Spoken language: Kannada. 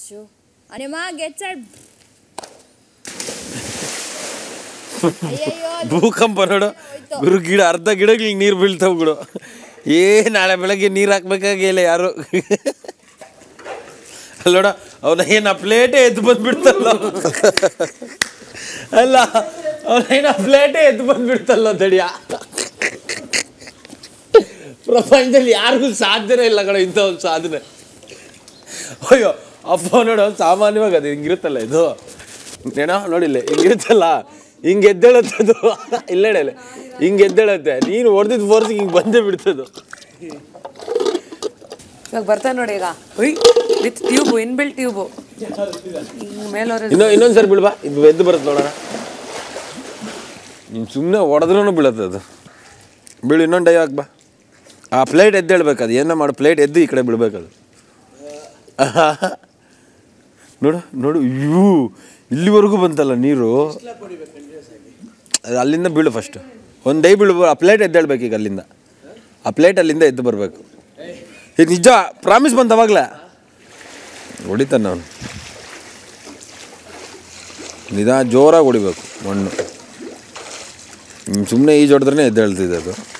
ಶೋ ಅನಿಮ ಗೆಟ್ ಸೈಡ್ ಅಯ್ಯಯ್ಯೋ ಭೂಕಂಪ ನೋಡು ಗುರು ಗಿಡ ಅರ್ಧ ಗಿಡಗಳಿಗೆ ನೀರು ಬೀಳ್ತಾವ ಬಿಡು ಏ ನಾಳೆ ಬೆಳಗ್ಗೆ ನೀರು ಹಾಕ್ಬೇಕಾಗಿಲ್ಲ ಯಾರು ಅಲ್ಲೋಡ ಅವನ ಏನು ಆ ಪ್ಲೇಟೇ ಎದ್ದು ಬಂದ್ಬಿಡ್ತಲ್ಲ ಅಲ್ಲ ಅವನ ಏನು ಆ ಪ್ಲೇಟೇ ಎದ್ದು ಬಂದ್ಬಿಡ್ತಲ್ಲ ತಡಿಯ ಪ್ರಪಂಚದಲ್ಲಿ ಯಾರಿಗೂ ಸಾಧ್ಯನೇ ಇಲ್ಲ ಕಣ ಇಂಥ ಒಂದು ಸಾಧನೆ ಅಯ್ಯೋ ಅಪ್ಪ ನೋಡು ಸಾಮಾನ್ಯವಾಗಿ ಅದು ಹಿಂಗಿರುತ್ತಲ್ಲ ಇದು ಏನೋ ನೋಡಿಲ್ಲ ಹಿಂಗಿರುತ್ತಲ್ಲ ಹಿಂಗೆ ಎದ್ದೇಳುತ್ತೆ ಅದು ಇಲ್ಲೇಳೆ ಹಿಂಗೆ ಎದ್ದೇಳುತ್ತೆ ನೀನು ಹೊಡೆದಿದ್ದು ಫೋರ್ಸ್ ಹಿಂಗೆ ಬಂದೇ ಬಿಡ್ತದು ಇವಾಗ ಬರ್ತಾನೆ ನೋಡಿ ಈಗ ಹುಯ್ ವಿತ್ ಟ್ಯೂಬು ಇನ್ಬಿಲ್ ಟ್ಯೂಬು ಹಿಂಗೆ ಮೇಲೋರೆ ಇನ್ನೊ ಇನ್ನೊಂದು ಸರಿ ಬೀಳ್ಬಾ ಇದು ಎದ್ದು ಬರುತ್ತೆ ನೋಡೋಣ ನೀನು ಸುಮ್ಮನೆ ಹೊಡೆದ್ರೂ ಬೀಳತ್ತೆ ಅದು ಬೀಳು ಇನ್ನೊಂದು ಡೈ ಹಾಕ್ಬಾ ಆ ಪ್ಲೇಟ್ ಎದ್ದೇಳ್ಬೇಕು ಅದು ಏನೋ ಮಾಡು ಪ್ಲೇಟ್ ಎದ್ದು ಈ ಕಡೆ ಬಿಡ್ಬೇಕದು ನೋಡು ನೋಡು ಇವು ಇಲ್ಲಿವರೆಗೂ ಬಂತಲ್ಲ ನೀರು ಅದು ಅಲ್ಲಿಂದ ಬೀಳು ಫಸ್ಟ್ ಒಂದು ಡೈ ಬೀಳು ಆ ಪ್ಲೇಟ್ ಎದ್ದೇಳ್ಬೇಕು ಈಗ ಅಲ್ಲಿಂದ ಆ ಪ್ಲೇಟ್ ಅಲ್ಲಿಂದ ಎದ್ದು ಬರಬೇಕು ಇದು ನಿಜ ಪ್ರಾಮಿಸ್ ಬಂತ ಅವಾಗಲೇ ಹೊಡಿತಾನೆ ಅವನು ನಿಧಾನ ಜೋರಾಗಿ ಹೊಡಿಬೇಕು ಮಣ್ಣು ಸುಮ್ಮನೆ ಈಜು ಹೊಡೆದ್ರೆ ಎದ್ದೇಳ್ತಿದೆ ಅದು